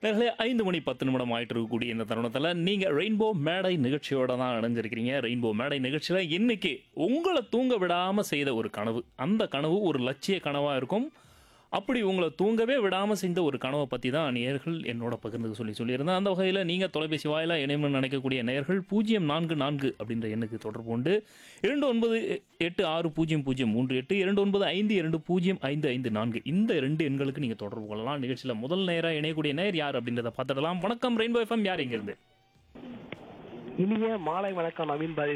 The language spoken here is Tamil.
நேர்களே ஐந்து மணி பத்து நிமிடம் ஆயிட்டு இருக்கக்கூடிய இந்த தருணத்தில் நீங்கள் ரெயின்போ மேடை நிகழ்ச்சியோட தான் இணைஞ்சிருக்கிறீங்க ரெயின்போ மேடை நிகழ்ச்சியில் இன்னைக்கு உங்களை தூங்க விடாமல் செய்த ஒரு கனவு அந்த கனவு ஒரு லட்சிய கனவாக இருக்கும் அப்படி உங்களை தூங்கவே விடாமல் செய்த ஒரு கனவை பற்றி தான் நேயர்கள் என்னோட பகிர்ந்து சொல்லி சொல்லியிருந்தேன் அந்த வகையில் நீங்கள் தொலைபேசி வாயிலாக இணையம்னு நினைக்கக்கூடிய நேயர்கள் பூஜ்ஜியம் நான்கு நான்கு அப்படின்ற எண்ணுக்கு தொடர்பு கொண்டு இரண்டு ஒன்பது எட்டு ஆறு பூஜ்ஜியம் பூஜ்ஜியம் மூன்று எட்டு இரண்டு ஒன்பது ஐந்து இரண்டு பூஜ்ஜியம் ஐந்து ஐந்து நான்கு இந்த ரெண்டு எண்களுக்கு நீங்கள் தொடர்பு கொள்ளலாம் நிகழ்ச்சியில் முதல் நேராக இணையக்கூடிய நேர் யார் அப்படின்றத பார்த்துடலாம் வணக்கம் ரெயின்போ எஃப்எம் யார் இங்கிருந்து இனிய மாலை வணக்கம் நவீன் பாரி